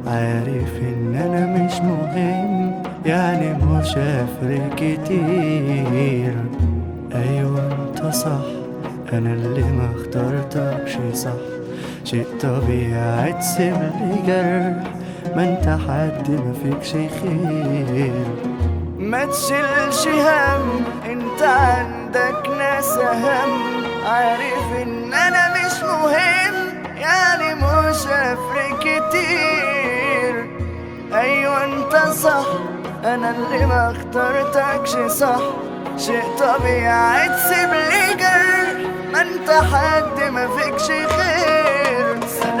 عارف ان انا مش مهم يعني مش هفرق كتير ايوه انت صح انا اللي ما اخترتكش صح شيء طبيعي تسيب لي جرح ما انت حد ما فيكش خير ما تشيلش هم انت عندك ناس اهم عارف ان انا مش مهم يعني مش هفرق كتير ايوه انت صح انا اللي ما اخترتكش صح شيء طبيعي تسيب لي جرح ما انت حد ما فيكش خير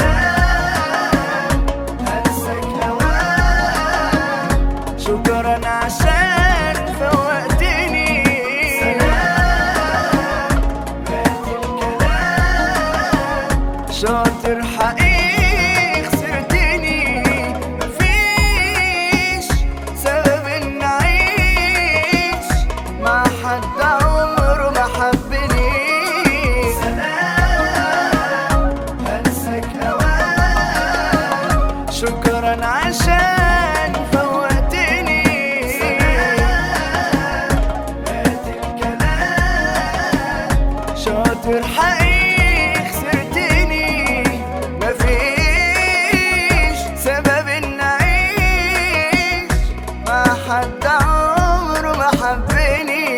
سلام هنسك هواك شكرا عشان فوقتني سلام مات الكلام شاطر حقيقي خسرتني مفيش سبب ان اعيش مع حد عمره ما حبني سلام هنسك هواك شكرا عشان فوقتني مات الكلام شاطر حقيقي خسرتني مفيش سبب ان اعيش مع حد عمره ما حبني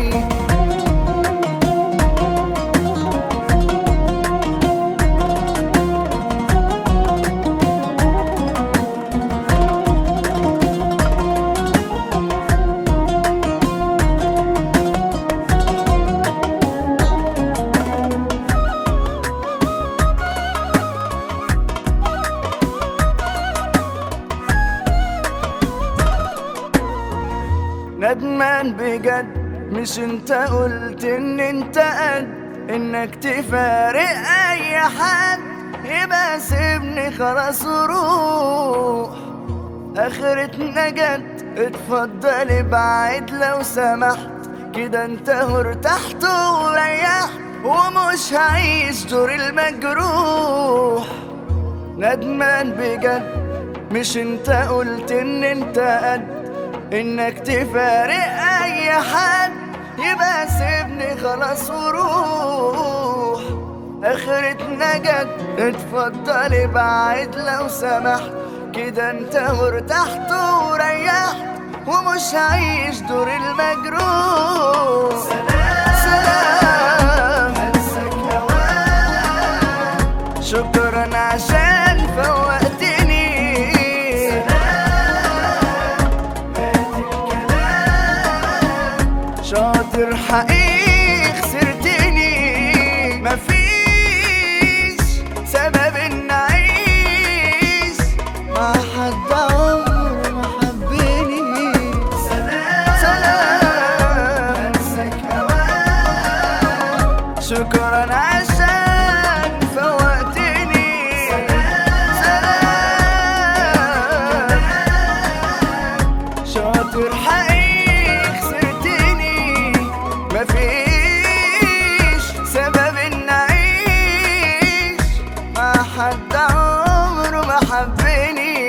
ندمان بجد مش انت قلت ان انت قد انك تفارق اي حد يبقى سيبني خلاص وروح اخرتنا جت اتفضل ابعد لو سمحت كده انت ارتحت وريحت ومش هعيش دور المجروح ندمان بجد مش انت قلت ان انت قد انك تفارق اي حد يبقى سيبني خلاص وروح اخرتنا جت اتفضل ابعد لو سمحت كده انت ارتحت وريحت ومش هعيش دور المجروح سلام سلام هنسك هواك شكرا عشان فوقتني شاطر حقيقي خسرتني مفيش سبب ان اعيش مع حد عمره ما حبني سلام سلام هنسك هواك شكرا عشان فوقتني سلام شاطر حقيقي خسرتني مفيش سبب ان اعيش مع حد عمره ما حبني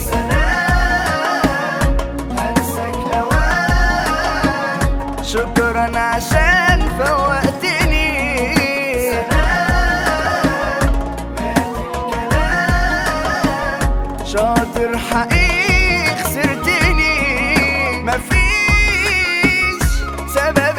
سلام هنسك هواك شكرا عشان فوقتني شاطر حقيقي خسرتني مفيش سبب